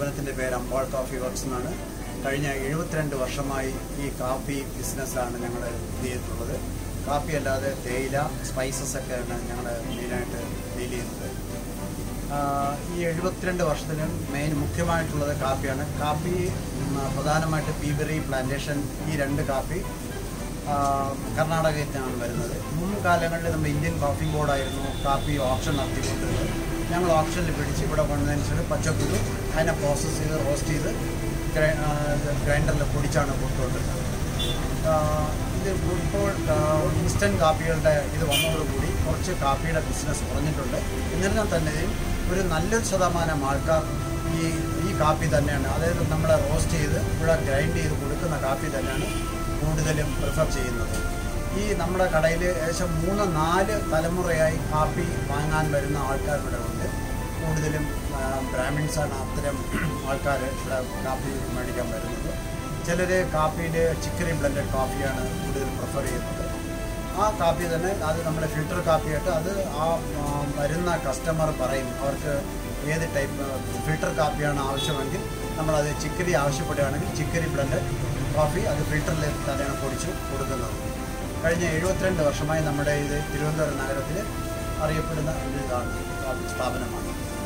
സ്ഥാപനത്തിൻ്റെ പേര് Ambal coffee works എന്നാണ് കഴിഞ്ഞ എഴുപത്തിരണ്ട് വർഷമായി ഈ കാപ്പി ബിസിനസ്സാണ് ഞങ്ങൾ ഇത് ചെയ്തിട്ടുള്ളത് കാപ്പി അല്ലാതെ തേയില സ്പൈസസ് ഒക്കെയാണ് ഞങ്ങൾ മെയിനായിട്ട് ഡീൽ ചെയ്യുന്നത് ആഹ് ഈ എഴുപത്തിരണ്ട് വർഷത്തിന് മെയിൻ മുഖ്യമായിട്ടുള്ളത് കാപ്പിയാണ് കാപ്പി ഉം, പ്രധാനമായിട്ട് പീബറി പ്ലാന്റേഷൻ ഈ രണ്ട് കാപ്പി ആഹ് കർണാടകയിൽ നിന്നാണ് വരുന്നത് മുൻ കാലങ്ങളിൽ നമ്മുടെ ഇന്ത്യൻ കോഫി ബോർഡായിരുന്നു കാപ്പി ഓപ്ഷൻ നടത്തിക്കൊണ്ടിരുന്നത് ഞങ്ങൾ ഓപ്ഷനിൽ പിടിച്ച് ഇവിടെ കൊണ്ടതിനനുസരിച്ച് പച്ചക്കുരു അതിനെ പ്രോസസ്സ് ചെയ്ത് റോസ്റ്റ് ചെയ്ത് ഗ്രൈൻഡറിൽ പൊടിച്ചാണ് കൊടുത്തുകൊണ്ടിരുന്നത് ആഹ് ഇത് ഇപ്പോൾ ഇൻസ്റ്റൻറ്റ് കാപ്പികളുടെ ഇത് വന്നതോടുകൂടി കുറച്ച് കാപ്പിയുടെ ബിസിനസ് കുറഞ്ഞിട്ടുണ്ട് എന്നിരുന്നാൽ തന്നെയും ഒരു നല്ലൊരു ശതമാനം ആൾക്കാർ ഈ ഈ കാപ്പി തന്നെയാണ് അതായത് നമ്മൾ റോസ്റ്റ് ചെയ്ത് ഇവിടെ ഗ്രൈൻഡ് ചെയ്ത് കൊടുക്കുന്ന കാപ്പി തന്നെയാണ് കൂടുതലും പ്രിഫർ ചെയ്യുന്നത് ഈ നമ്മുടെ കടയിൽ ഏകദേശം മൂന്ന് നാല് തലമുറയായി കാപ്പി വാങ്ങാൻ വരുന്ന ആൾക്കാർ ഇവിടെ ഉണ്ട് കൂടുതലും ബ്രാഹ്മിൻസാണ് അത്തരം ആൾക്കാർ ഇവിടെ കാപ്പി മേടിക്കാൻ വരുന്നത് ചിലർ കാപ്പിയിൽ ചിക്കറി ബ്ലെൻഡഡ് കാപ്പിയാണ് കൂടുതൽ പ്രിഫർ ചെയ്യുന്നത് ആ കാപ്പി തന്നെ അത് നമ്മുടെ ഫിൽറ്റർ കാപ്പിയായിട്ട് അത് ആ ആ, വരുന്ന കസ്റ്റമർ പറയും അവർക്ക് ഏത് ടൈപ്പ് ഫിൽറ്റർ കാപ്പിയാണ് ആവശ്യമെങ്കിൽ നമ്മളത് ചിക്കരി ആവശ്യപ്പെടുകയാണെങ്കിൽ ചിക്കരി ബ്ലെൻഡഡ് കോഫി അത് ഫിൽറ്ററിൽ തന്നെയാണ് പൊടിച്ച് കൊടുക്കുന്നത് കഴിഞ്ഞ എഴുപത്തിരണ്ട് വർഷമായി നമ്മുടെ ഇത് തിരുവനന്തപുരം നഗരത്തിൽ അറിയപ്പെടുന്ന ഒരു ഇതാണ് സ്ഥാപനമാണ്